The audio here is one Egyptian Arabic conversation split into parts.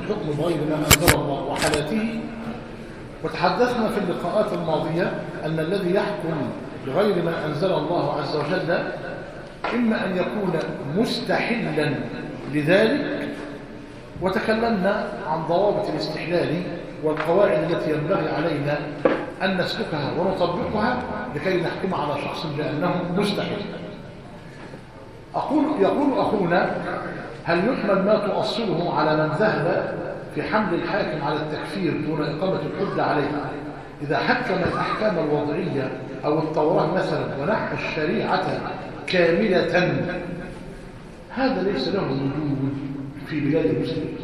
الحكم بغير ما أنزل الله وحالاته وتحدثنا في اللقاءات الماضية أن الذي يحكم بغير ما أنزل الله عز وجل إما أن يكون مستحلا لذلك وتكلمنا عن ضوابط الاستحلال والقواعد التي ينبغي علينا أن نسلكها ونطبقها لكي نحكم على شخص بأنه مستحيل أقول يقول أخونا هل يحمل ما تؤصله على من ذهب في حمل الحاكم على التكفير دون إقامة الحجة عليه إذا حكم الأحكام الوضعية أو التوراة مثلا ونحى الشريعة كاملة هذا ليس له وجود في بلاد المسلمين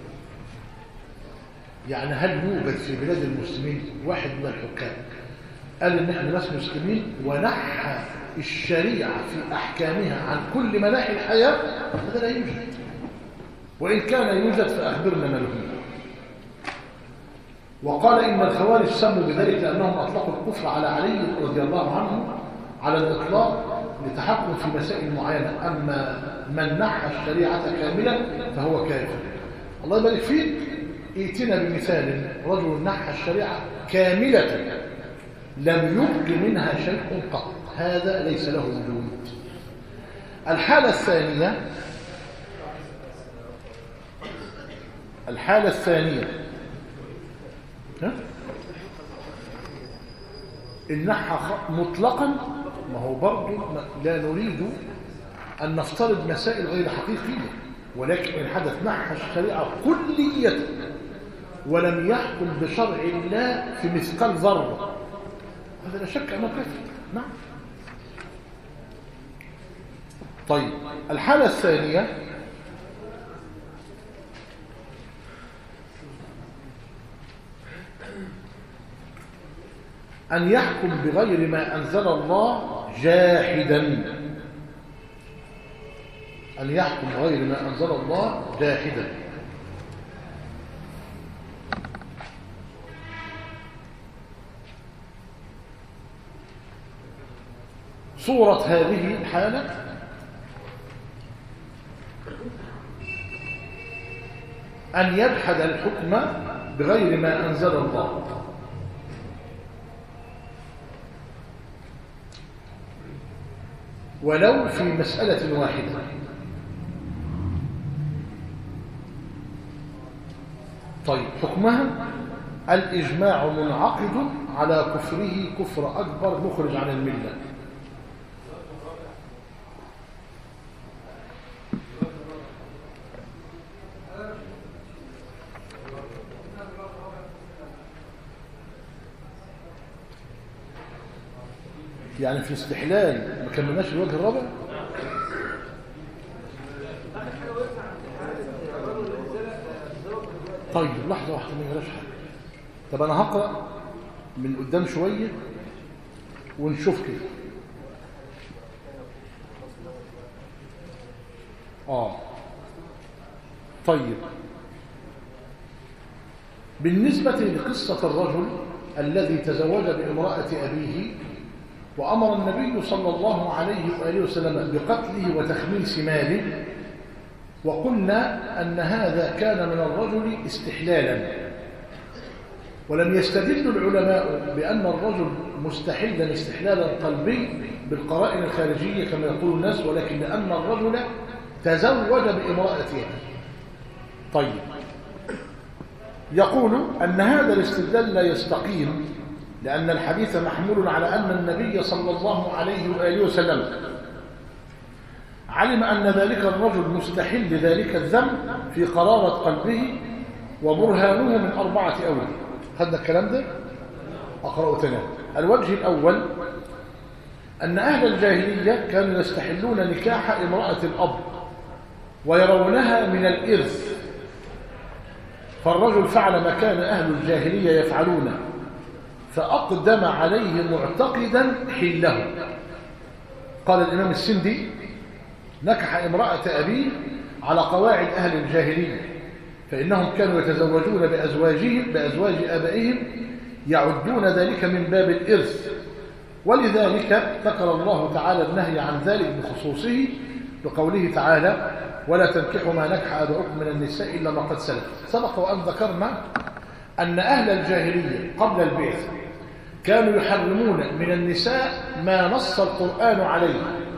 يعني هل يوجد في بلاد المسلمين واحد من الحكام قال ان احنا ناس مسلمين ونحى الشريعة في احكامها عن كل مناحي الحياة هذا لا يوجد وان كان يوجد فاخبرنا ما له وقال ان الخوارج سموا بذلك لانهم اطلقوا الكفر على علي رضي الله عنه على الاطلاق لتحكم في مسائل معينة اما من نحى الشريعة كاملا فهو كافر الله يبارك فيك ائتنا بمثال رجل نحى الشريعة كاملة لم يبق منها شيء قط هذا ليس له وجود الحالة الثانية الحالة الثانية ها؟ النحى مطلقا ما هو برضه لا نريد أن نفترض مسائل غير حقيقية ولكن إن حدث نحى الشريعة كلية ولم يحكم بشرع الله في مثقال ذرة هذا لا شك أنه كافر نعم طيب الحالة الثانية أن يحكم بغير ما أنزل الله جاحدا أن يحكم بغير ما أنزل الله جاحدا صورة هذه الحالة أن يجحد الحكم بغير ما أنزل الله ولو في مسألة واحدة طيب حكمها الإجماع منعقد على كفره كفر أكبر مخرج عن الملة يعني في استحلال ما كملناش الوجه الرابع طيب لحظة واحدة ما يجراش حاجة طب أنا هقرأ من قدام شوية ونشوف كده آه طيب بالنسبة لقصة الرجل الذي تزوج بامرأة أبيه وأمر النبي صلى الله عليه وآله وسلم بقتله وتخميس ماله وقلنا أن هذا كان من الرجل استحلالا ولم يستدل العلماء بأن الرجل مستحلا استحلالا قلبي بالقرائن الخارجية كما يقول الناس ولكن لأن الرجل تزوج بامرأته طيب يقول أن هذا الاستدلال لا يستقيم لأن الحديث محمول على أن النبي صلى الله عليه وآله وسلم علم أن ذلك الرجل مستحل لذلك الذنب في قرارة قلبه وبرهانه من أربعة أوجه خدنا الكلام ده أقرأه تاني الوجه الأول أن أهل الجاهلية كانوا يستحلون نكاح امرأة الأب ويرونها من الإرث فالرجل فعل ما كان أهل الجاهلية يفعلونه فأقدم عليه معتقدا حله قال الإمام السندي نكح امرأة أبيه على قواعد أهل الجاهلية فإنهم كانوا يتزوجون بأزواجهم بأزواج آبائهم يعدون ذلك من باب الإرث ولذلك ذكر الله تعالى النهي عن ذلك بخصوصه بقوله تعالى ولا تنكحوا ما نكح آباؤكم من النساء إلا ما قد سلف سبق وأن ذكرنا أن أهل الجاهلية قبل البعث كانوا يحرمون من النساء ما نص القرآن عليه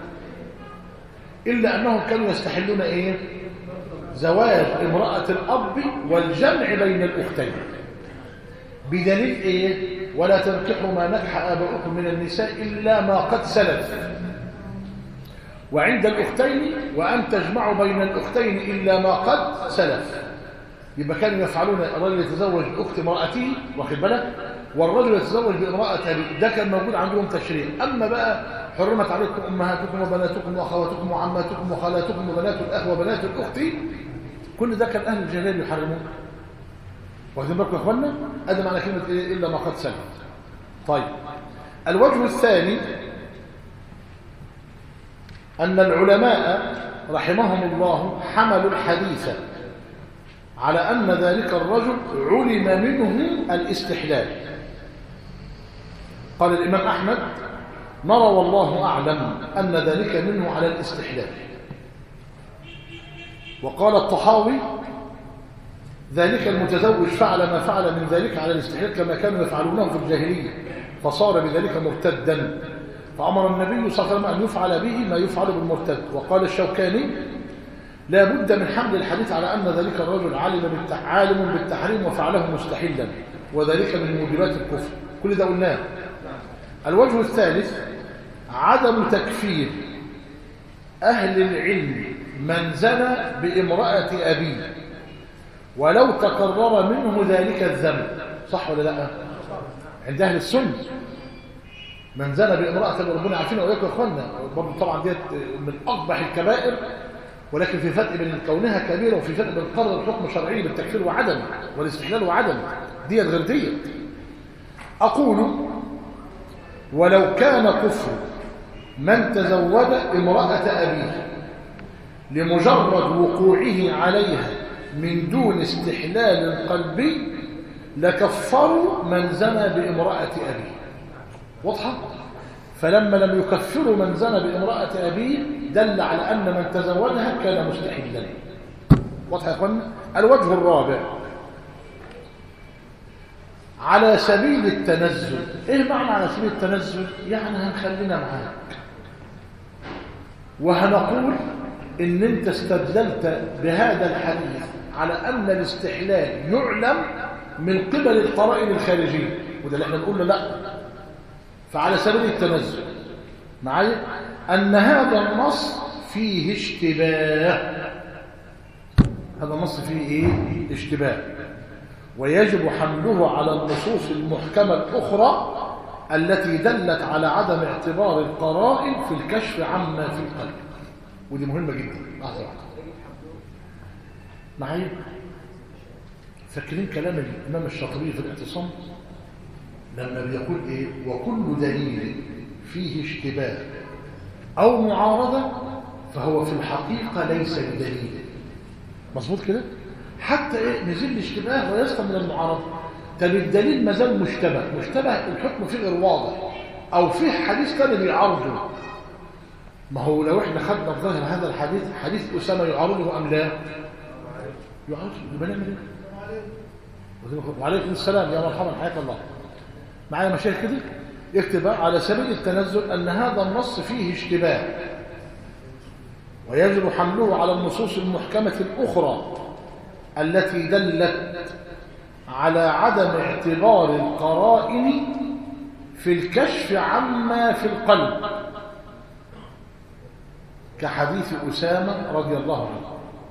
إلا أنهم كانوا يستحلون إيه؟ زواج امرأة الأب والجمع بين الأختين بدليل إيه؟ ولا تنكحوا ما نكح آباؤكم من النساء إلا ما قد سلف وعند الأختين وأن تجمعوا بين الأختين إلا ما قد سلف يبقى كانوا يفعلون الرجل يتزوج بأخت امرأته واخد بالك والرجل يتزوج بامرأة أبيه ده كان موجود عندهم تشريع أما بقى حرمت عليكم أمهاتكم وبناتكم وأخواتكم وعماتكم وخالاتكم وبنات الأخ وبنات الأخت كل ده كان أهل الجاهلية يحرمون واخدين بالكم يا إخوانا هذا معنى كلمة إيه إلا ما قد سلف طيب الوجه الثاني أن العلماء رحمهم الله حملوا الحديث على أن ذلك الرجل علم منه الاستحلال قال الإمام أحمد نرى والله أعلم أن ذلك منه على الاستحلال وقال الطحاوي ذلك المتزوج فعل ما فعل من ذلك على الاستحلال كما كانوا يفعلونه في الجاهلية فصار بذلك مرتدا فأمر النبي صلى الله عليه وسلم أن يفعل به ما يفعل بالمرتد وقال الشوكاني لا بد من حمل الحديث على أن ذلك الرجل عالم عالم بالتحريم وفعله مستحلا وذلك من موجبات الكفر كل ده قلناه الوجه الثالث عدم تكفير أهل العلم من زنى بامرأة أبيه ولو تقرر منه ذلك الذنب صح ولا لا عند أهل السنة من زنى بامرأة ربنا عارفين وإياكم يا إخواننا برضه طبعا ديت من أقبح الكبائر ولكن في فرق بين كونها كبيرة وفي فرق بين قرر الحكم الشرعي بالتكفير وعدم والاستحلال وعدم ديت غير ديت أقول ولو كان كفر من تزوج امرأة أبيه لمجرد وقوعه عليها من دون استحلال قلبي لكفروا من زنى بامرأة أبيه واضحة؟ فلما لم يكفروا من زنى بامرأة أبيه دل على أن من تزوجها كان مستحلا واضح يا أخوانا الوجه الرابع على سبيل التنزل ايه معنى على سبيل التنزل يعني هنخلينا معاك وهنقول ان انت استدللت بهذا الحديث على ان الاستحلال يعلم من قبل القرائن الخارجيه وده اللي احنا نقول له لا فعلى سبيل التنزل معايا أن هذا النص فيه اشتباه هذا النص فيه إيه؟ اشتباه ويجب حمله على النصوص المحكمة الأخرى التي دلت على عدم اعتبار القرائن في الكشف عما في القلب ودي مهمة جدا لحظة واحدة معايا فاكرين كلام الإمام الشاطبي في الاعتصام لما بيقول إيه وكل دليل فيه اشتباه أو معارضة فهو في الحقيقة ليس بدليل مظبوط كده حتى إيه نزل الاشتباه ويسقى من المعارضة طب الدليل ما زال مشتبه مشتبه الحكم فيه غير واضح أو فيه حديث كان بيعارضه ما هو لو احنا خدنا في ظاهر هذا الحديث حديث أسامة يعارضه أم لا يعارضه يبقى نعمل ايه وعليكم السلام يا مرحبا حياك الله معايا مشايخ كده يكتب على سبيل التنزل أن هذا النص فيه اشتباه ويجب حمله على النصوص المحكمة الأخرى التي دلت على عدم اعتبار القرائن في الكشف عما في القلب كحديث أسامة رضي الله عنه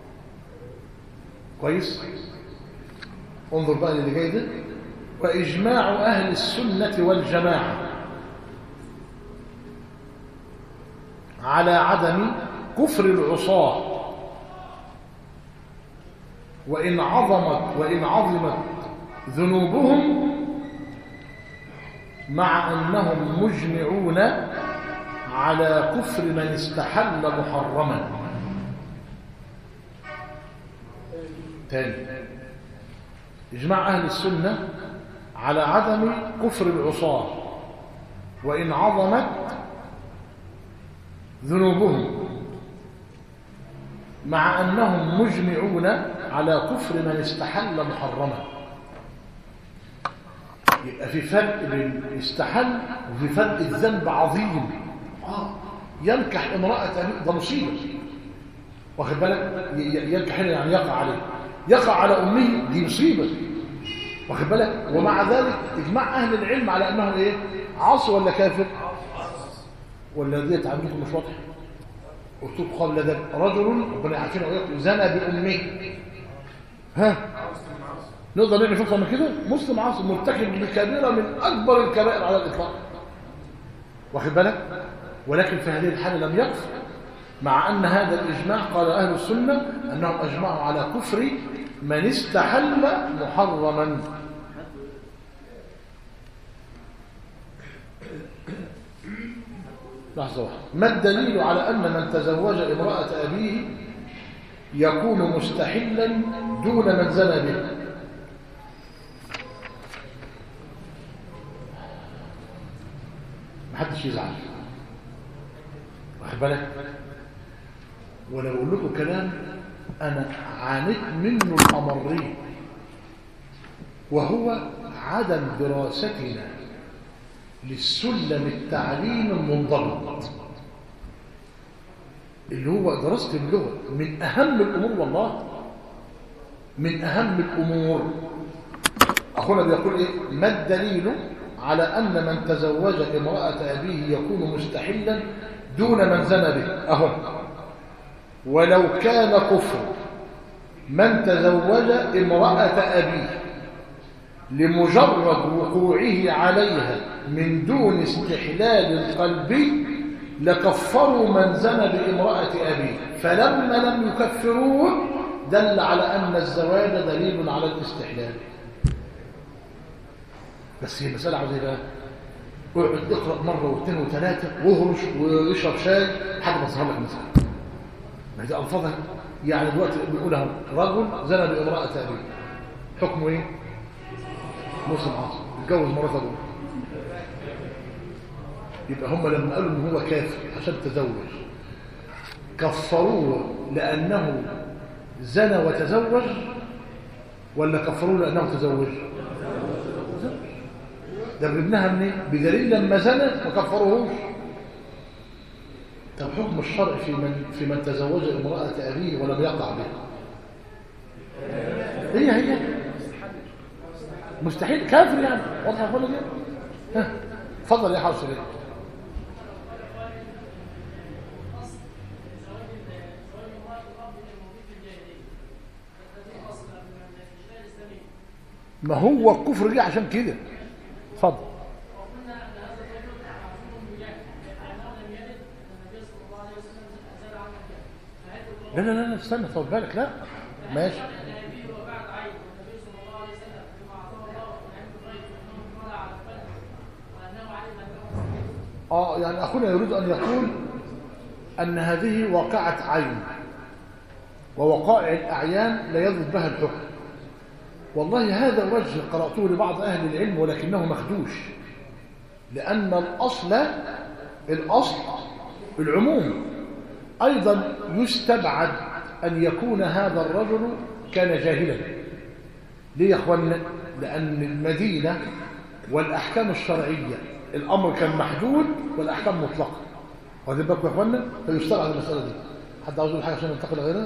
كويس انظر بقى اللي جاي ده وإجماع أهل السنة والجماعة على عدم كفر العصاة وإن عظمت وإن عظمت ذنوبهم مع أنهم مجمعون على كفر من استحل محرما تاني إجماع أهل السنة على عدم كفر العصاة وإن عظمت ذنوبهم مع أنهم مجمعون على كفر من استحل محرما يبقى في فرق بين استحل وفي فرق الذنب عظيم آه ينكح امرأة ده مصيبة واخد بالك ينكح هنا يعني يقع عليه يقع على أمه دي مصيبة واخد بالك ومع ذلك اجماع أهل العلم على أنه إيه عاصي ولا كافر ولا ديت عندكم مش واضح قلت لكم قبل ذلك رجل ربنا يعافينا وياكم زنى بأمه ها نقدر نعمل فكره من كده مسلم عاصي مرتكب لكبيره من اكبر الكبائر على الاطلاق واخد بالك ولكن في هذه الحاله لم يكفر مع ان هذا الاجماع قال اهل السنه انهم اجمعوا على كفر من استحل محرما لحظه واحده ما الدليل على ان من تزوج امراه ابيه يكون مستحلا دون من زنى به محدش يزعل واخد بالك وانا بقول لكم كلام انا عانيت منه الامرين وهو عدم دراستنا للسلم التعليم المنضبط اللي هو دراسه اللغه من اهم الامور والله من اهم الامور اخونا بيقول ايه ما الدليل على أن من تزوج امرأة أبيه يكون مستحلا دون من زنى به أهو ولو كان كفر من تزوج امرأة أبيه لمجرد وقوعه عليها من دون استحلال القلب لكفروا من زنى بامرأة أبيه فلما لم يكفروه دل على أن الزواج دليل على الاستحلال بس هي المسألة عاوزة ايه بقى؟ اقعد اقرأ مرة واثنين وثلاثة واهرش واشرب شاي لحد ما تصهر لك مسألة ما دي ألفاظها يعني دلوقتي بنقولها رجل زنى بامرأة أبيه حكمه ايه؟ مسلم عاصم اتجوز مرات أبوه يبقى هم لما قالوا ان هو كافر عشان تزوج كفروه لأنه زنى وتزوج ولا كفروه لأنه تزوج ده ابنها منين بدليل لما زنى ما كفروهوش طب حكم الشرع في من في من تزوج امرأة أبيه ولم يقع بها هي هي مستحيل كافر يعني واضحة ولا دي ها اتفضل يا حافظ ليه ما هو الكفر جه عشان كده اتفضل لا لا لا استنى خد بالك لا ماشي اه يعني اخونا يريد ان يقول ان هذه واقعة عين ووقائع الاعيان لا يضبط بها الحكم والله هذا وجه قرأته لبعض أهل العلم ولكنه مخدوش لأن الأصل الأصل العموم أيضا يستبعد أن يكون هذا الرجل كان جاهلا ليه يا أخوانا لأن المدينة والأحكام الشرعية الأمر كان محدود والأحكام مطلقة واخدين بالكم يا أخوانا فيستبعد المسألة دي حد عاوز يقول حاجة عشان ننتقل غيرها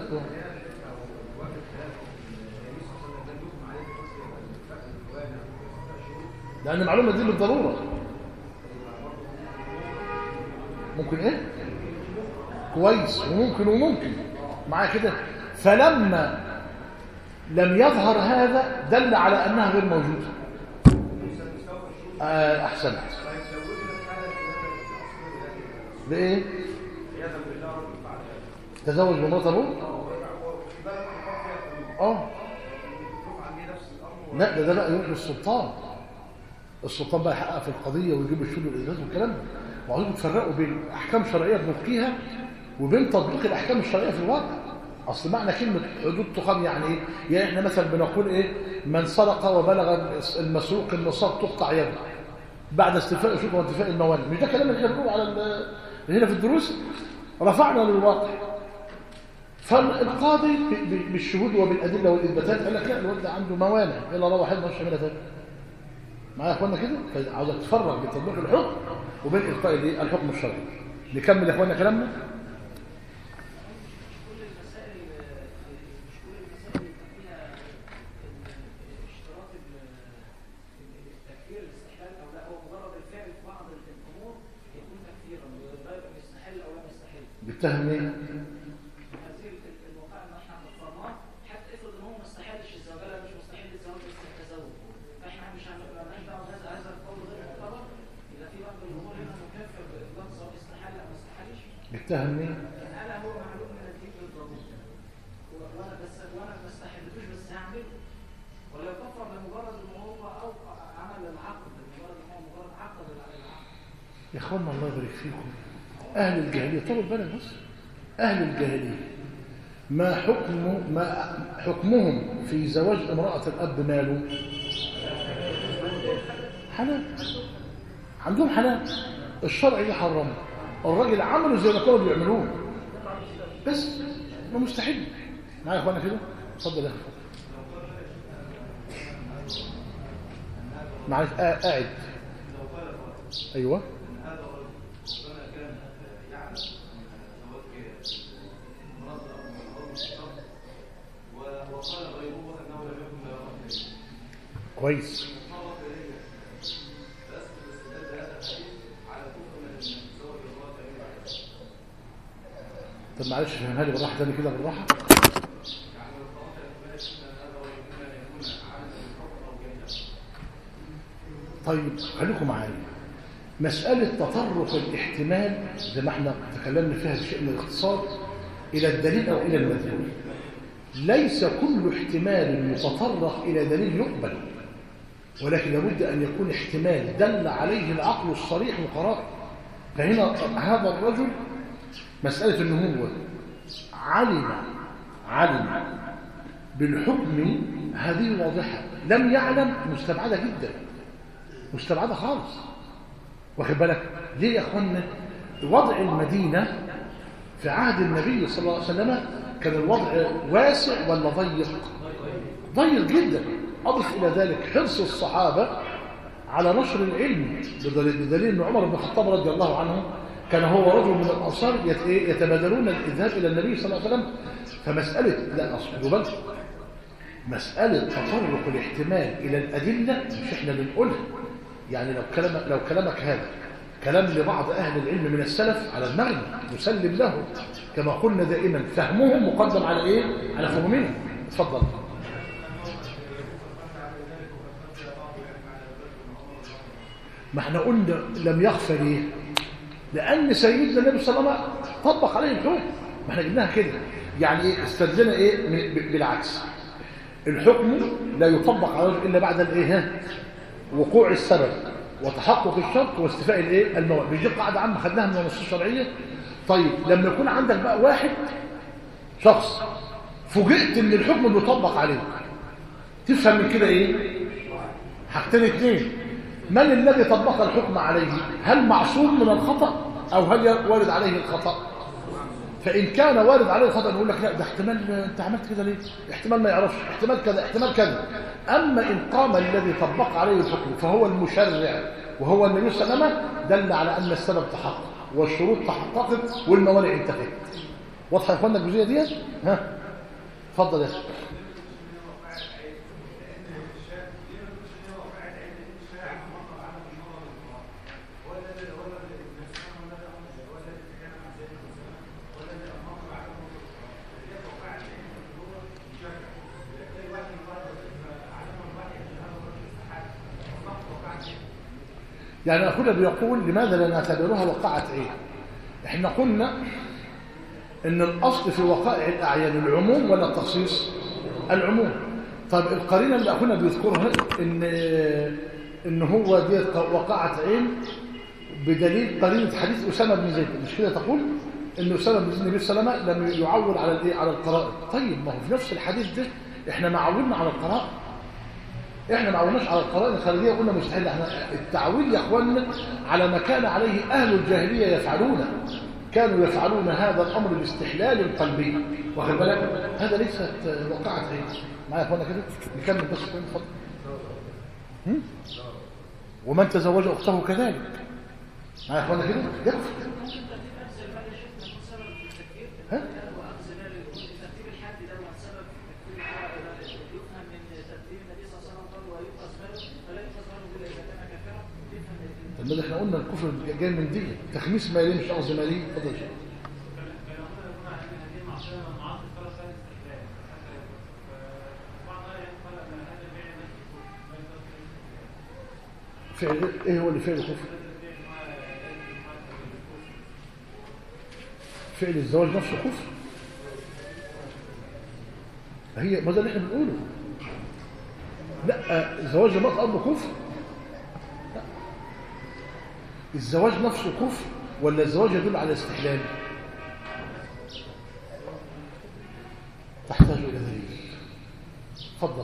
لأن المعلومة دي بالضرورة ممكن إيه؟ كويس وممكن وممكن معايا كده فلما لم يظهر هذا دل على أنها غير موجودة آه أحسنت بإيه؟ تزوج بمرات أبوه؟ آه لا ده ده بقى يروح للسلطان السلطان بقى يحقق في القضيه ويجيب الشهود والاثبات والكلام ده وعاوزين تفرقوا بين احكام شرعيه بنلقيها وبين تطبيق الاحكام الشرعيه في الواقع اصل معنى كلمه حدود تقام يعني ايه يعني احنا مثلا بنقول ايه من سرق وبلغ المسروق النصاب تقطع يده بعد استيفاء الشروط وانتفاء الموانع مش ده كلام اللي احنا بنقوله على هنا في الدروس رفعنا للواقع فالقاضي ب- ب- بالشهود وبالادله والاثباتات قال لك لا الواد ده عنده موانع يلا روح واحد مش هيعملها تاني معايا يا اخوانا كده فعاوزك تفرق بين تطبيق الحكم وبين القاء الايه؟ الحكم الشرعي نكمل يا اخوانا كلامنا كل المسائل مش كل المسائل يبقى فيها اشتراط التكفير الاستحلال او لا هو مجرد الفعل في بعض الامور يكون تكفيرا غير يستحل او لا يستحل بيتهم ايه هذه الواقع ان احنا فسرناه حتى افرض ان هو ما استحلش الزواج لا مش مستحيل الزواج بس التزوج فاحنا مش هنبقى مالناش دعوه بهذا هذا القول غير معتبر اذا في بعض الامور هنا مكفر باطلاق سواء استحل او ما استحلش بيتهم مين كان انا هو معلوم من الدين بالضبط و- وانا بس وانا ما استحلتوش بس هعمله ولا يكفر لمجرد ان هو اوقع عمل العقد لمجرد ان هو مجرد عقد العقد يا اخوانا الله يبارك فيكم اهل الجاهليه طول بالك بس اهل الجاهليه ما حكم ما حكمهم في زواج امراه الاب ماله حلال عندهم حلال الشرع يحرمه الراجل عمله زي ما كانوا بيعملوه بس ما مستحيل معايا يا اخوانا كده اتفضل يا اخي معلش آه، قاعد ايوه كويس طب معلش فهمها لي بالراحه تاني كده بالراحه طيب خليكم معايا مسألة تطرق الاحتمال زي ما احنا تكلمنا فيها بشيء من الاختصار إلى الدليل أو إلى المدلول ليس كل احتمال يتطرق إلى دليل يقبل ولكن لابد أن يكون احتمال دل عليه العقل الصريح وقرار فهنا هذا الرجل مسألة أنه هو علم علم بالحكم هذه واضحة لم يعلم مستبعدة جدا مستبعدة خالص واخد بالك ليه يا اخوانا وضع المدينة في عهد النبي صلى الله عليه وسلم كان الوضع واسع ولا ضيق ضيق جدا أضف إلى ذلك حرص الصحابة على نشر العلم بدليل, بدليل أن عمر بن الخطاب رضي الله عنه كان هو رجل من الأنصار يت- إيه؟ يتبادلون الإذهاب إلى النبي صلى الله عليه وسلم فمسألة لا أصبر بالك مسألة تطرق الاحتمال إلى الأدلة مش إحنا بنقولها يعني لو كلامك, لو كلامك هذا كلام لبعض أهل العلم من السلف على المغنى نسلم له كما قلنا دائما فهمهم مقدم على إيه؟ على فهمنا اتفضل ما احنا قلنا لم يخفى ليه لأن سيدنا النبي صلى الله عليه وسلم طبق عليه الحكم ما احنا جبناها كده يعني ايه استدلنا ايه من- ب- بالعكس الحكم لا يطبق على الرجل الا بعد الايه ها؟ وقوع السبب وتحقق الشرط واستيفاء الايه المواد مش دي قاعده عامه خدناها من النصوص الشرعيه طيب لما يكون عندك بقى واحد شخص فوجئت ان الحكم بيطبق عليه تفهم من كده ايه حاجتين اثنين من الذي طبق الحكم عليه هل معصوم من الخطأ او هل وارد عليه الخطأ فإن كان وارد عليه الخطأ نقول لك لا ده احتمال انت عملت كده ليه احتمال ما يعرفش احتمال كذا احتمال كذا اما ان قام الذي طبق عليه الحكم فهو المشرع وهو النبي صلى الله عليه وسلم دل على ان السبب تحقق والشروط تحققت والموانع انتهت واضحه يا اخوانا الجزئيه ديت ها اتفضل يا اخي يعني أخونا بيقول لماذا لا نعتبرها وقعت عين احنا قلنا ان الاصل في وقائع الاعيان العموم ولا التخصيص العموم طب القرينه اللي اخونا بيذكرها ان ان هو دي وقعت عين بدليل قرينه حديث اسامه بن زيد مش كده تقول ان اسامه بن زيد النبي صلى الله عليه وسلم لم يعول على الايه على القرائن طيب ما هو في نفس الحديث ده احنا معولنا على القرائن احنا ما عودناش على القرائن الخارجيه قلنا مستحيل احنا التعويل يا اخواننا على ما كان عليه اهل الجاهليه يفعلونه كانوا يفعلون هذا الأمر باستحلال قلبي واخد بالك هذا ليست وقعت هي معايا يا اخوانا كده نكمل بس كده اتفضل هم؟ ومن تزوج أخته كذلك معايا يا اخوانا كده يكفي ها؟ ترتيب الحد ده هو سبب في تكفير يفهم من ترتيب النبي صلى الله عليه وسلم قال ويؤخذ ماله فلا يؤخذ ماله الا اذا كان كافرا يفهم من طب ما ده احنا قلنا الكفر جاي من دي تخميس مالي مش قصدي مالي اتفضل يا شيخ فعل ايه هو اللي فعل الكفر فعل الزواج نفسه كفر هي ما ده اللي احنا بنقوله لا الزواج ده مطلب أمر كفر لا. الزواج نفسه كفر ولا الزواج يدل على استحلال تحتاج الى دليل تفضل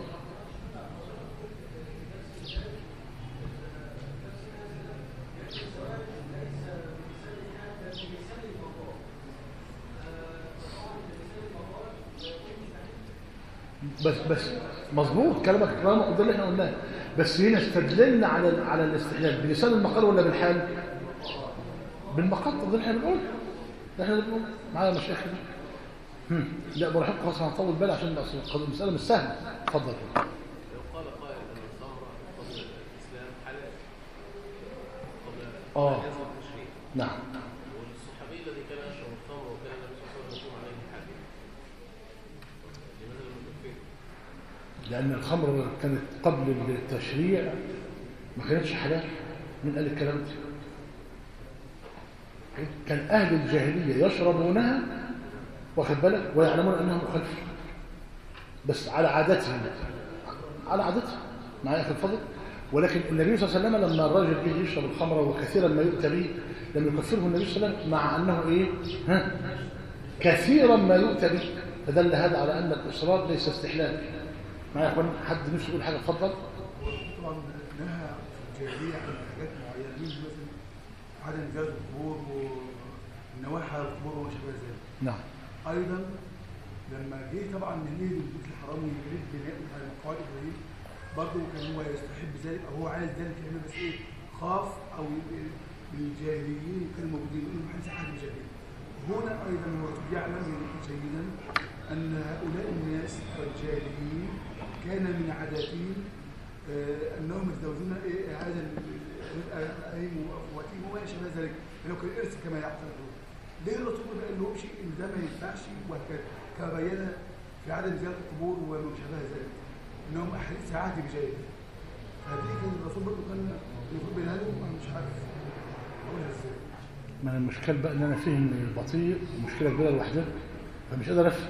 بس بس مظبوط كلامك كلامك ده اللي احنا قلناه بس هنا استدللنا على على الاستحلال بلسان المقال ولا بالحال بالمقال ده اللي احنا بنقول ده احنا بنقول معايا مشايخ هم. لا براحتكم خلاص هنطول بالي عشان أصل المساله مش سهله اتفضل لو قال قائل ان الخمر قبل الاسلام حلال قبل آه. قبل يزن التشريع نعم والصحابي الذي كان يشرب الخمر وكان النبي صلى الله عليه وسلم يقوم عليه الحد لماذا لم يكفره؟ لأن الخمر كانت قبل التشريع ما كانتش حلال من قال الكلام ده كان أهل الجاهلية يشربونها واخد بالك ويعلمون أنها مخالفة بس على عادتهم على عادتهم معايا أخي الفضل ولكن النبي صلى الله عليه وسلم لما الرجل جه يشرب الخمر وكثيرا ما يؤتى به لم يكفره النبي صلى الله عليه وسلم مع أنه إيه ها كثيرا ما يؤتى به فدل هذا على أن الإصرار ليس استحلال معايا يا اخوان حد نفسه يقول حاجه اتفضل طبعا نهى في الجاهليه عن حاجات معينه منه مثلا عدم زيارة القبور والنواحي على القبور وما شابه ذلك. نعم ايضا لما جه طبعا من يريد البيت الحرام ويريد بناء على مقاعد ابراهيم برضه كان هو يستحب ذلك او هو عايز ذلك لانه بس ايه خاف او الجاهليين كانوا موجودين انه محدش احد يجاهل. هنا ايضا هو يعلم جيدا ان هؤلاء الناس الجاهليين كان من عاداتهم آه، انهم يتزوجون ايه هذا الائم واخواتهم وما شابه ذلك لو كان الارث كما يعتقدون ليه الرسول ما قال لهمش ان ده ما ينفعش وهكذا كما بين في عدم زياره القبور وما شابه ذلك انهم احاديث عهد بجاهليه فدي كان الرسول برضه كان المفروض بينها لهم انا مش عارف اقولها ازاي ما أنا المشكله بقى ان انا فهم البطيء مشكله كبيره لوحدها فمش قادر افهم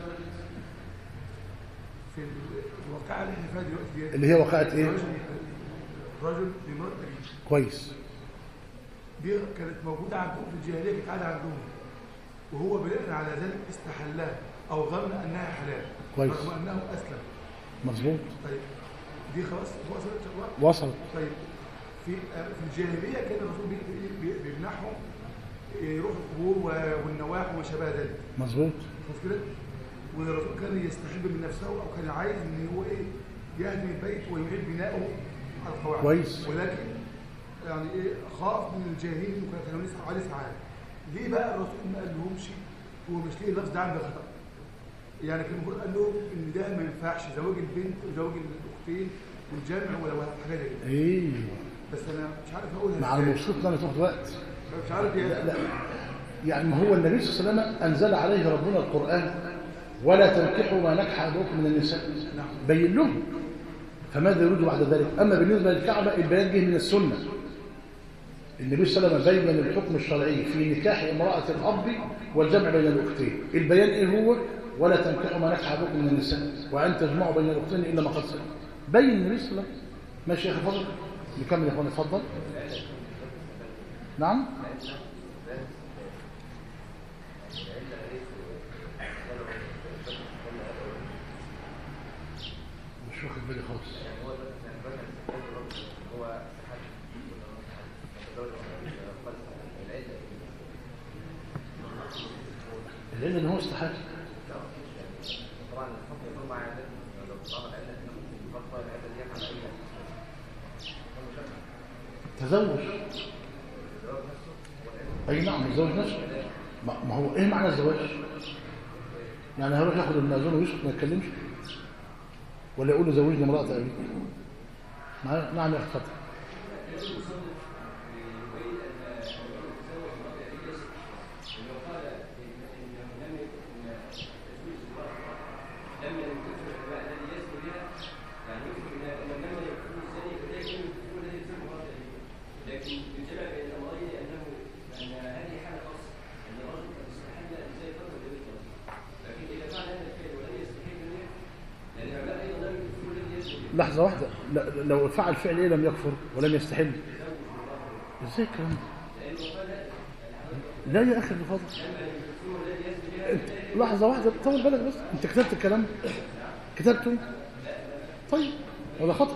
في الواقعه اللي احنا فيها دلوقتي دي اللي هي واقعه ايه رجل رجل لامرأة أجنبية. كويس دي كانت موجودة عندهم في الجاهلية كانت عادة عندهم وهو بناء على ذلك استحلها أو ظن أنها حلال كويس. رغم أنه أسلم مظبوط طيب دي خلاص وصلت إن شاء الله وصلت طيب في آه، في الجاهلية كان الرسول بي- بي- بي- بيمنحهم يروحوا القبور و- والنواح وما شابه ذلك مظبوط خلاص كده والرسول كان يستحب من نفسه او كان عايز ان هو ايه يهدم البيت ويعيد بناؤه على القواعد كويس. ولكن يعني ايه خاف من الجاهلين وكان كانوا لسه عليه ساعات ليه بقى الرسول ما قال لهمش هو مش ليه اللفظ ده عنده خطا يعني كان المفروض قال لهم ان ده ما ينفعش زواج البنت وزواج الاختين والجمع ولا ولا حاجه زي كده ايه بس انا مش عارف اقولها مع إزاي. المبسوط لما تاخد وقت مش عارف لا يعني لا يعني ما هو النبي صلى الله عليه وسلم انزل عليه ربنا القران ولا تنكحوا ما نكح ابوكم من النساء نعم. بين لهم فماذا يريد بعد ذلك اما بالنسبه للكعبه البيان جه من السنه النبي صلى الله عليه وسلم بين الحكم الشرعي في نكاح امراه الاب والجمع بين الاختين البيان ايه هو ولا تنكحوا ما نكح ابوكم من النساء وان تجمعوا بين الاختين الا ما قد سلم بين النبي صلى الله عليه وسلم ماشي يا اخي فضل نكمل يا اخوان اتفضل نعم مش واخد بالي خالص لان هو استحال طبعا الحكم يكون مع علة لو طبعا العلة هنا ممكن يفرق العلة دي على أي تزوج اي نعم الزواج نفسه ما ما هو ايه معنى الزواج يعني هيروح ياخد المأذون ويسكت ما يتكلمش ولا يقول له زوجني امرأة ابي معايا؟ نعم يا اخي اتفضل لحظة واحدة لا لو فعل فعل ايه لم يكفر ولم يستحل ازاي الكلام ده لا يا اخي بفضل انت لحظة واحدة طول بالك بس انت كتبت الكلام كتبته طيب ولا خطأ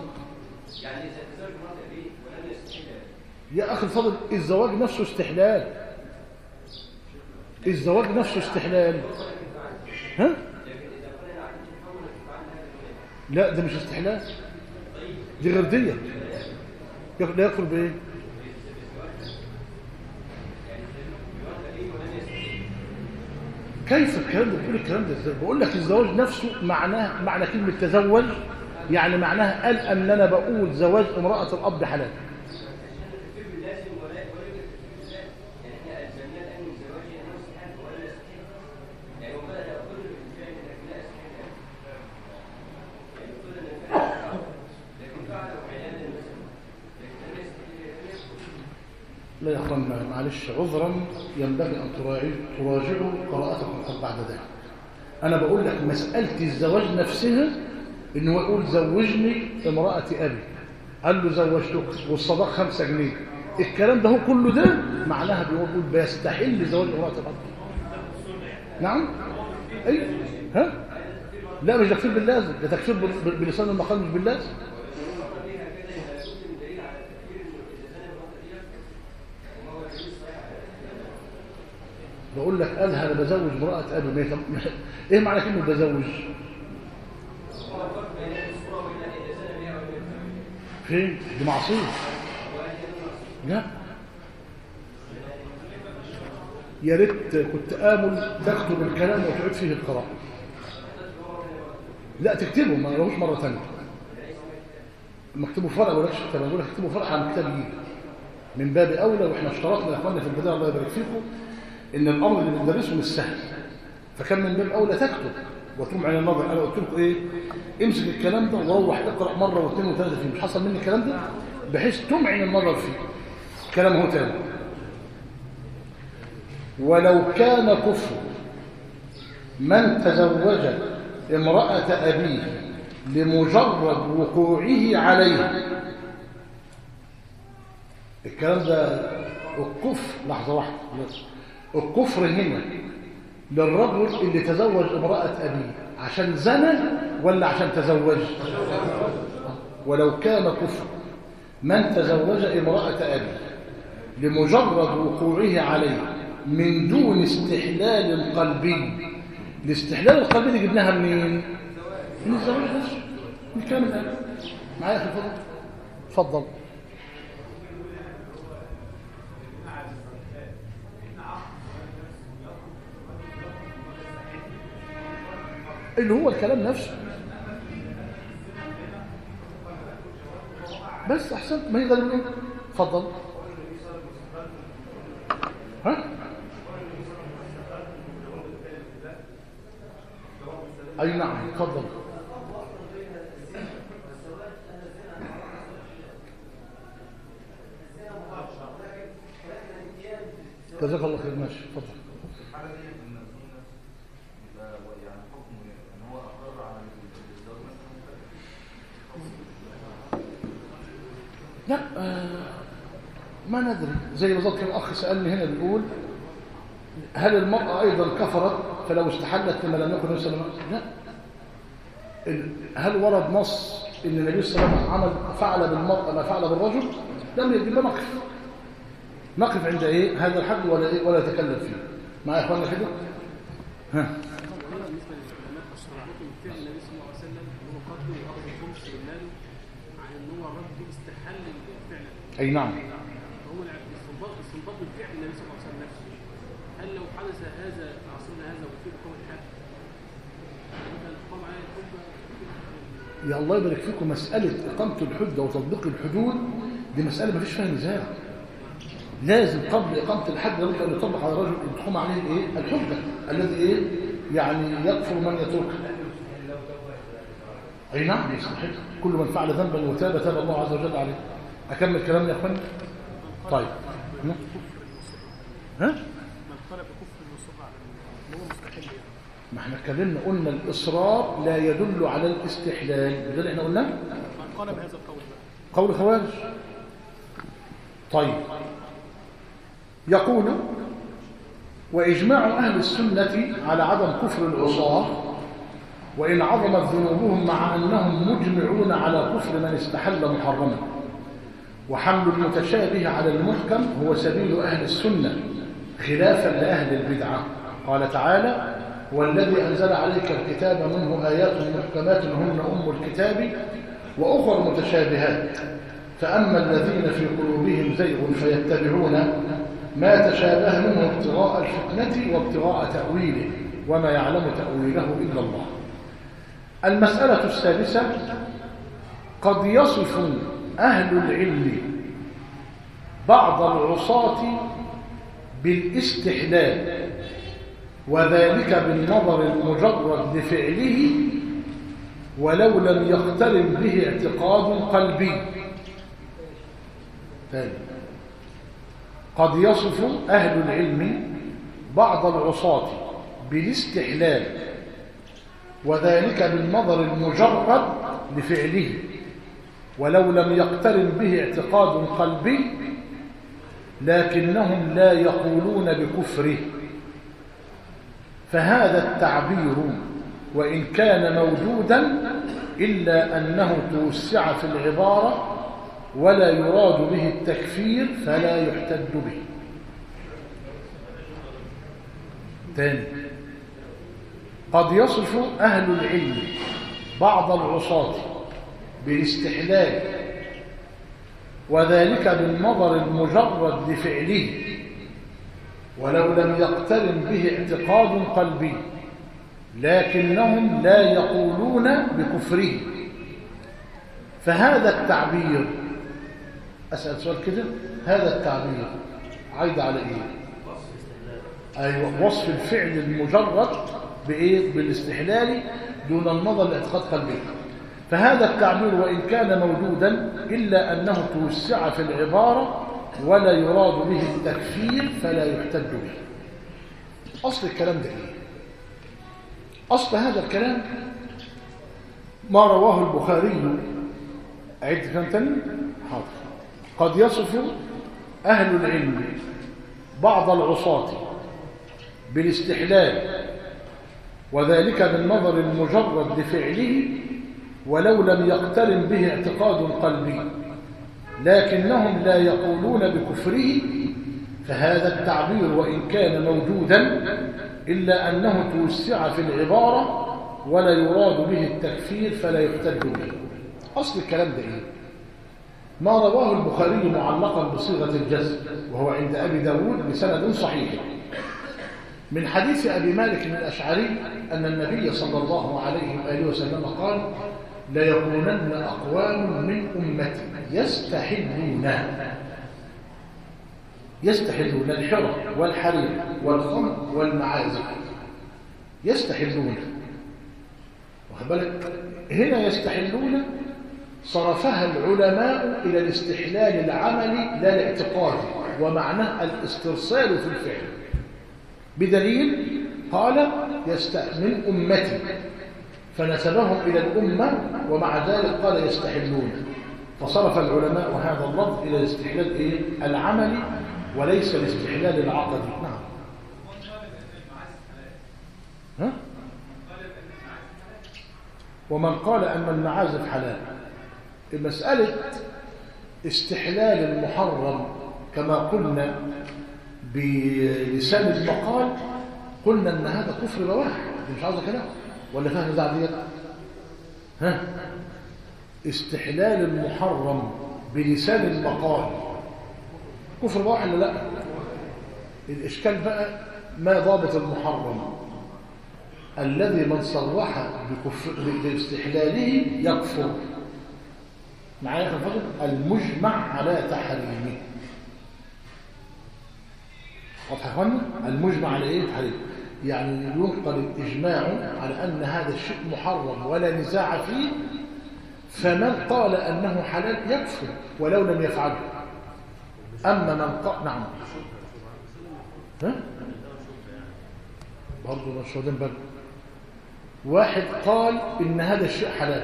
يا اخي الفضل الزواج نفسه استحلال الزواج نفسه استحلال ها لا ده مش استحلال دي غير ديت لا يكفر بايه كيف الكلام ده بتقول الكلام ده ازاي بقول لك الزواج نفسه معناه معنى كلمه تزوج يعني معناها قال ان انا بقول زواج امراه الاب حلال لا يا اخوانا معلش عذرا ينبغي ان تراجعوا تراجعوا قراءتكم قد بعد ذلك انا بقول لك مساله الزواج نفسها ان هو يقول زوجني امراه ابي قال له زوجتك والصداق خمسة جنيه الكلام ده هو كله ده معناها بيقول بيستحل زواج امراه الاب نعم اي ها لا مش تكفير باللازم ده تكفير بال- بلسان المقال مش باللازم بقول لك قال انا بزوج امراه ابي ما يتم- ايه معنى كلمه بزوج فين دي معصيه لا يا ريت كنت امل تكتب الكلام وتعيد فيه القراءه لا تكتبه ما لهوش مره ثانيه مكتوبه فرع ولا كتاب انا بقول لك اكتبه فرع عن كتاب جديد من باب اولى واحنا اشترطنا يا اخواننا في البدايه الله يبارك فيكم ان الامر اللي بندرسه مش سهل فكان من باب اولى تكتب وتقوم عن النظر انا قلت لكم ايه امسك الكلام ده وروح اقرا مره واثنين وثلاثه فيه مش حصل مني الكلام ده بحيث تمعن النظر فيه كلام هو تاني ولو كان كفر من تزوج امرأة أبيه لمجرد وقوعه عليها الكلام ده الكفر لحظة واحدة بس. الكفر هنا للرجل اللي تزوج امرأة أبيه عشان زنى ولا عشان تزوج ولو كان كفر من تزوج امرأة أبيه لمجرد وقوعه عليه من دون استحلال قلبي الاستحلال القلبي دي جبناها منين من الزواج نفسه من كلام الآن معايا في الفضل اتفضل اللي هو الكلام نفسه بس احسن ما يقدر يقول اتفضل ها اي نعم اتفضل جزاك الله خير ماشي اتفضل الحالة دي إن الزوج يبقى يعني حكمه إن هو أقر على الزواج مثلا لا آه، ما ندري زي بالظبط الاخ سالني هنا بيقول هل المراه ايضا كفرت فلو استحلت لما لم يكن يسلم لا ال- هل ورد نص ان النبي صلى الله عليه وسلم عمل فعل بالمراه ما فعل بالرجل لم يجب نقف نقف عند ايه هذا الحد ولا إيه ولا يتكلم فيه معايا يا اخوانا كده ها قلنا بالنسبه للعلماء مشروعيته من فعل النبي صلى الله عليه وسلم ان هو قتله واخذ الخمس من ماله عن ان هو الرد استحل الفعل أي نعم فهو الاستنباط استنباط من فعل النبي صلى الله عليه وسلم نفسه هل لو حدث هذا في عصرنا هذا وفي إقامة حد مثلا إقامة عليه الحجة يا الله يبارك فيكم مسألة إقامة الحجة وتطبيق الحدود دي مسألة ما فيش فيها نزاع لازم قبل إقامة الحد لابد أن يطبق على الرجل أن تقوم عليه الإيه؟ الحجة الذي إيه؟ يعني يكفر من يتركها أي نعم يستحق كل من فعل ذنبا وتاب تاب الله عز وجل عليه أكمل كلامي يا أخوان طيب ها؟ ها؟ من قال بكفر المصر على ان هو مستحل يعني ما احنا اتكلمنا قلنا الإصرار لا يدل على الاستحلال ده اللي احنا قلناه من قال بهذا القول بقى قول خوارج طيب يقول وإجماع أهل السنة على عدم كفر العصاة وإن عظمت ذنوبهم مع أنهم مجمعون على كفر من استحل محرما وحمل المتشابه على المحكم هو سبيل أهل السنة خلافا لأهل البدعة قال تعالى والذي أنزل عليك الكتاب منه آيات محكمات هن أم الكتاب وأخر متشابهات فأما الذين في قلوبهم زيغ فيتبعون ما تشابه منه ابتغاء الفتنة وابتغاء تأويله وما يعلم تأويله إلا الله المسألة السادسة قد يصف أهل العلم بعض العصاة بالاستحلال وذلك بالنظر المجرد لفعله ولو لم يقترن به اعتقاد قلبي ثاني قد يصف أهل العلم بعض العصاة بالاستحلال وذلك بالنظر المجرد لفعله ولو لم يقترن به اعتقاد قلبي لكنهم لا يقولون بكفره فهذا التعبير وإن كان موجودا إلا أنه توسع في العبارة ولا يراد به التكفير فلا يحتج به ثاني قد يصف أهل العلم بعض العصاة بالاستحلال وذلك بالنظر المجرد لفعله ولو لم يقترن به اعتقاد قلبي لكنهم لا يقولون بكفره فهذا التعبير أسأل سؤال كده هذا التعبير عايد على إيه أيوة وصف الفعل المجرد بإيه بالاستحلال دون النظر لاعتقاد قلبي فهذا التعبير وإن كان موجودا إلا أنه توسع في العبارة ولا يراد به التكفير فلا يحتج به أصل الكلام ده إيه أصل هذا الكلام ما رواه البخاري عد كلام تاني حاضر قد يصف أهل العلم بعض العصاة بالاستحلال وذلك بالنظر المجرد لفعله ولو لم يقترن به اعتقاد قلبي لكنهم لا يقولون بكفره فهذا التعبير وإن كان موجودا إلا أنه توسع في العبارة ولا يراد به التكفير فلا يحتج به أصل الكلام ده إيه؟ ما رواه البخاري معلقا بصيغة الجزم وهو عند أبي داود بسند صحيح من حديث أبي مالك الأشعري أن النبي صلى الله عليه وآله وسلم قال ليكونن أقوام من أمتي يستحلون يستحلون الحرى والحرير والخمر والمعازف يستحلون واخد بالك هنا يستحلون صرفها العلماء إلى الاستحلال العملي لا الاعتقادي ومعناه الاسترسال في الفعل بدليل قال يست... من أمتي فنسبهم إلى الأمة ومع ذلك قال يستحلون فصرف العلماء هذا اللفظ إلى الاستحلال إيه؟ العملي وليس الاستحلال العقدي نعم ها؟ ومن قال أن المعازف حلال مسألة استحلال المحرم كما قلنا بلسان المقال قلنا ان هذا كفر بواح دي مش عاوزه كلام ولا فاهم ده ديت ها استحلال المحرم بلسان المقال كفر بواح ولا لا الاشكال بقى ما ضابط المحرم الذي من صرح بكفر باستحلاله يكفر معايا يا فضل المجمع على تحريمه واضح يا اخوانا المجمع على ايه تحريم يعني ينقل الاجماع على ان هذا الشيء محرم ولا نزاع فيه فمن قال انه حلال يكفر ولو لم يفعله اما من قال نعم ها برضه مش واخدين بالكم واحد قال ان هذا الشيء حلال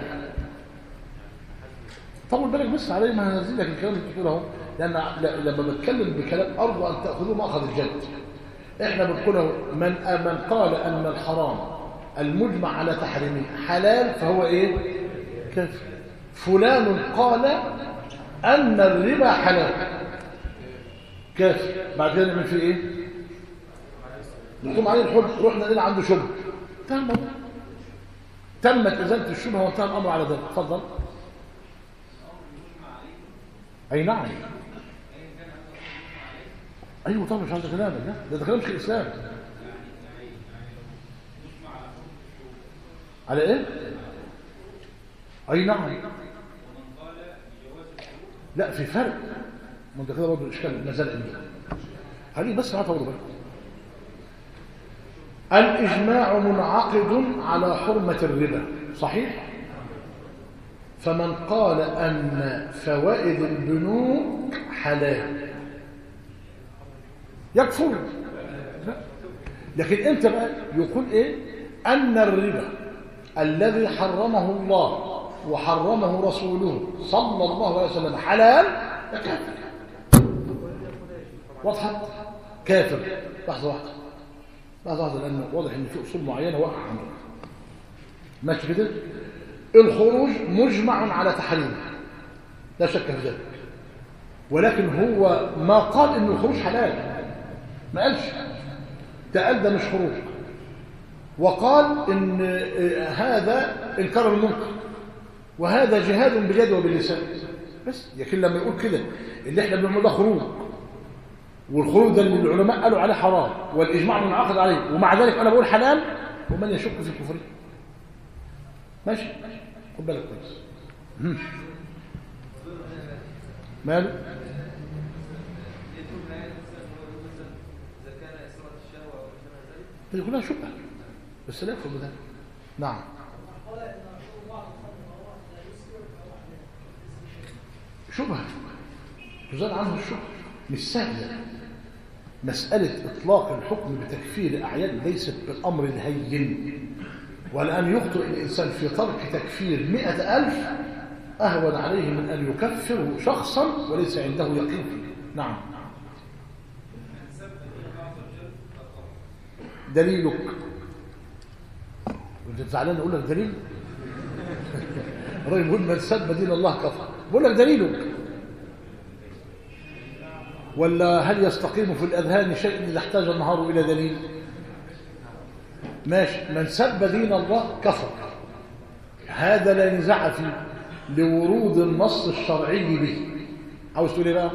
طول بالك بس علي ما هنزل لك الكلام اللي بتقوله اهو لان ل- لما بتكلم بكلام ارجو ان تاخذوه ماخذ الجد احنا بنقول اهو من من قال ان الحرام المجمع على تحريمه حلال فهو ايه كافر فلان قال ان الربا حلال كافر بعد كده نعمل فيه ايه نقوم عليه الحج رحنا لنا عنده شبهه انتهى الموضوع تمت ازاله الشبهه وانتهى الامر على ذلك اتفضل اي نعم ايوه طبعا مش عايز كلامك ده ده, ده كلام مش الاسلام على ايه اي نعم لا في فرق ما انت كده برضه الاشكال ما زال عندي هذه بس عارف اقول الاجماع منعقد على حرمه الربا صحيح فمن قال أن فوائد البنوك حلال يكفر لا. لكن انت بقى يقول ايه أن الربا الذي حرمه الله وحرمه رسوله صلى الله عليه وسلم حلال ده كافر واضحة كافر لحظة واحدة لحظة واحدة لأنه واضح إن في أصول معينة وقع عندنا ماشي كده الخروج مجمع على تحريمه لا شك في ذلك ولكن هو ما قال ان الخروج حلال ما قالش ده قال ده مش خروج وقال ان هذا انكار المنكر وهذا جهاد باليد وباللسان بس لكن لما يقول كده اللي احنا بنعمله ده خروج والخروج ده اللي العلماء قالوا عليه حرام والاجماع منعقد عليه ومع ذلك انا بقول حلال ومن يشك في كفره ماشي خد بالك كويس مم. ماله هي كلها شبهه بس لا يكفر بذلك نعم شبهه تزال عنه الشبهه مش سهله مسألة إطلاق الحكم بتكفير أعيان ليست بالأمر الهين ولأن يخطئ الإنسان في ترك تكفير مئة ألف أهون عليه من أن يكفر شخصا وليس عنده يقين فيه نعم دليلك وانت زعلان اقول لك دليل الراجل يقول من سب دين الله كفر بقول لك دليلك ولا هل يستقيم في الاذهان شيء اذا احتاج النهار الى دليل ماشي من سب دين الله كفر هذا لا نزاع فيه لورود النص الشرعي به عاوز تقول ايه بقى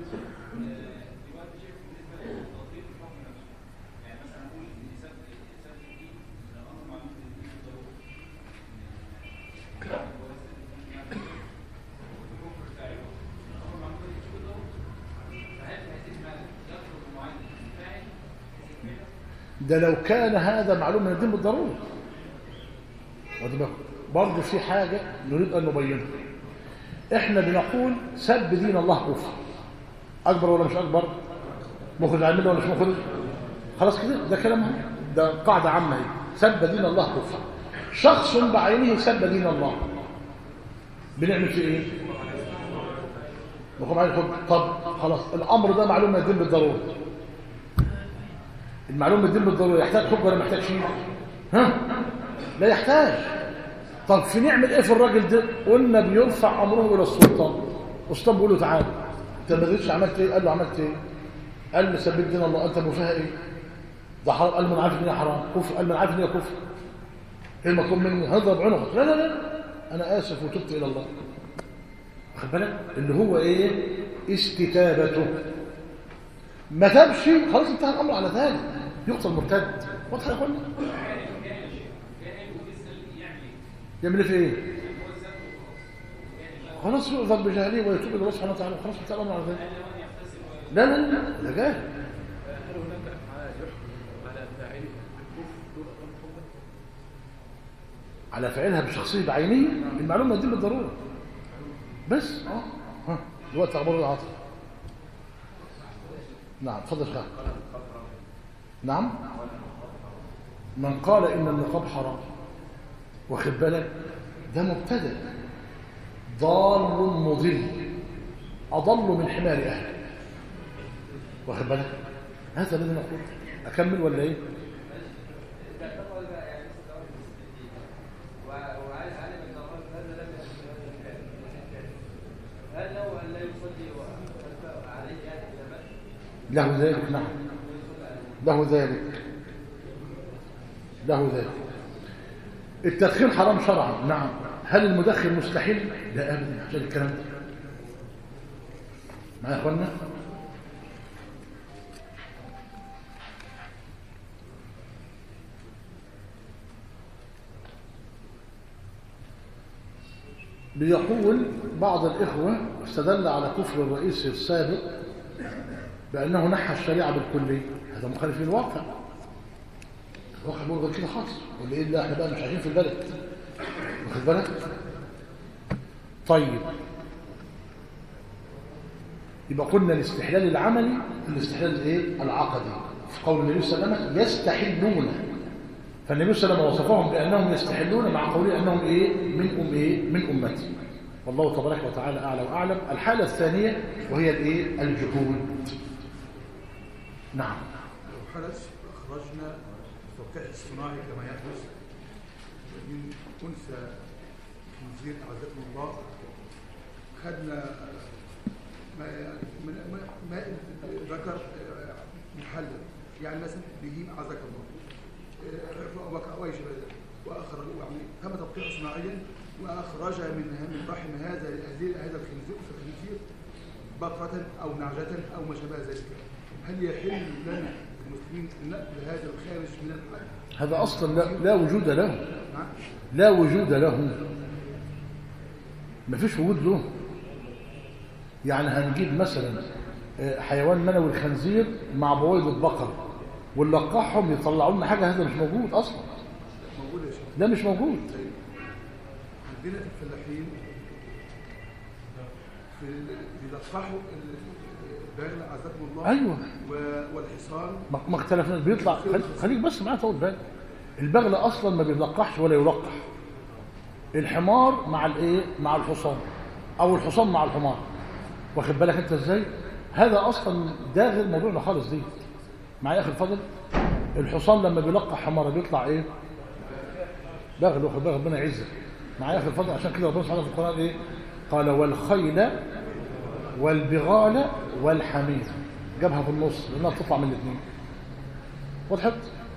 ده لو كان هذا معلوم من الدين بالضروره ودي بقى برضه في حاجه نريد ان نبينها احنا بنقول سب دين الله كفر اكبر ولا مش اكبر مخرج عن المله ولا مش مخرج خلاص كده ده كلام ده قاعده عامه اهي سب دين الله كفر شخص بعينه سب دين الله بنعمل فيه ايه نقوم عليه الحكم طب خلاص الامر ده معلوم من الدين بالضروره المعلوم بالدين بالضروره يحتاج حكم ولا محتاج شيء ها لا يحتاج طب في نعمل ايه في الراجل ده قلنا بيرفع امره الى السلطان السلطان بيقول له تعالى انت ما قدرتش عملت ايه قال له عملت ايه قال له سبيت دين الله انت فيها ايه ده حرام قال ما انا عارف ان هي حرام كفر قال ما انا عارف ان هي كفر ايه المطلوب مني هضرب عنقك لا لا لا انا اسف وتبت الى الله واخد بالك اللي هو ايه استتابته ما تبش خلاص انتهى الامر على ذلك يقتل مرتد واضح يا اخوانا يعمل ايه في ايه خلاص يؤذر بجهله ويتوب الى الله سبحانه وتعالى خلاص انتهى الامر على ذلك لا لا لا ده جاهل هل هناك افعال يحكم على فاعلها بالكفر دون اقام حكما؟ على فعلها بشخصيه بعينيه المعلومه دي بالضروره بس اه ها دلوقتي اخبار العاطفه نعم اتفضل يا شيخ نعم من قال ان النقاب حرام واخد بالك ده مبتدع ضال مضل اضل من حمار اهله واخد بالك هذا الذي نقول اكمل ولا ايه وعايز اعلم ان الله هذا لم هل لو ان لا يصلي عليه يعني اذا مات له ذلك نعم له ذلك له ذلك التدخين حرام شرعا نعم هل المدخن مستحيل لا ابدا عشان الكلام ده معايا يا اخوانا بيقول بعض الإخوة استدل على كفر الرئيس السابق بأنه نحى الشريعة بالكلية هذا مخالف للواقع الواقع بيقول غير كده خالص واللي إيه اللي احنا بقى مش عايشين في البلد واخد بالك طيب يبقى قلنا الاستحلال العملي الاستحلال الايه العقدي في قول النبي صلى الله عليه وسلم يستحلون فالنبي صلى الله عليه وسلم وصفهم بانهم يستحلون مع قوله انهم ايه من ام ايه من امتي والله تبارك وتعالى اعلى واعلم الحاله الثانيه وهي الايه الجهود نعم لو حدث أخرجنا التوقيع الصناعي كما يحدث من أنثى خنزير أعزكم الله خدنا ما- من- ما- ماء ذكر محلل يعني مثلا بيجيب أعزك الله آه، أو بك- أو أي شيء من ذلك. وأخرج يعني تم توقيعه صناعيا وأخرج من من رحم هذا هذه هذا الخنزير الخنزير بقرة أو نعجة أو ما شابه ذلك هل يحل لنا المسلمين أن نأكل هذا الخارج من الحج؟ هذا اصلا لا, لا وجود له نعم لا وجود له مفيش وجود له يعني هنجيب مثلا آه، حيوان منوي الخنزير مع بويض البقر ونلقحهم يطلعوا لنا حاجه هذا مش موجود اصلا موجود يا شيخ ده مش موجود عندنا في الفلاحين في بيلقحوا البغل عزكم الله ايوه و- والحصان ما ما اختلفناش بيطلع خليك- خليك بس معايا طول بالك البغل اصلا ما بيلقحش ولا يلقح الحمار مع الايه مع الحصان او الحصان مع الحمار واخد بالك انت ازاي هذا اصلا ده غير موضوعنا خالص دي معايا يا اخي الفضل الحصان لما بيلقح حماره بيطلع ايه بغل واخد بالك ربنا يعزك معايا يا اخي الفضل عشان كده ربنا سبحانه في القران ايه قال والخيل والبغال والحمير جابها في النص لانها بتطلع من الاثنين وضحت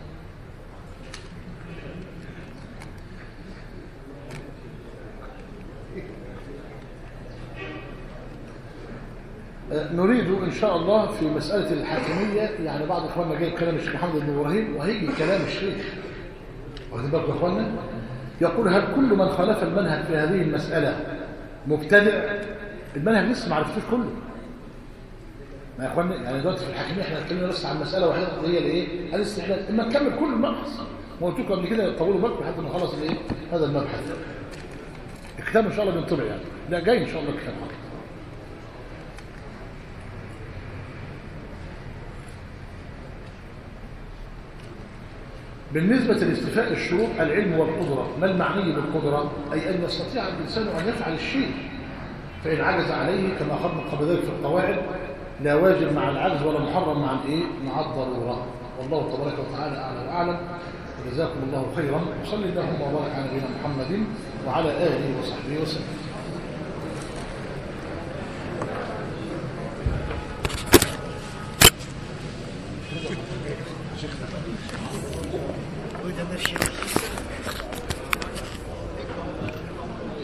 آه، نريد ان شاء الله في مساله الحاكميه يعني بعض اخواننا جاي كلام الشيخ محمد بن ابراهيم وهيجي كلام الشيخ واخد بالكم يا اخواننا يقول هل كل من خالف المنهج في هذه المساله مبتدع المنهج لسه ما عرفتوش كله ما يا اخوانا يعني دلوقتي في الحاكميه احنا اتكلمنا بس عن مساله واحده هي الايه الاستحلال اما نكمل كل المبحث وقلت لكم قبل كده طولوا بالكم لحد ما نخلص الايه هذا المبحث الكتاب ان شاء الله بينطبع يعني لا جاي ان شاء الله الكتاب بالنسبة لاستيفاء الشروط العلم والقدرة ما المعني بالقدرة أي أن يستطيع الإنسان أن يفعل الشيء فإن عجز عليه كما أخذنا قبل ذلك في القواعد لا واجب مع العجز ولا محرم مع الإيه؟ مع الضرورة والله تبارك وتعالى أعلى وأعلم وجزاكم الله خيرا وصلي اللهم وبارك على نبينا محمد وعلى آله وصحبه وسلم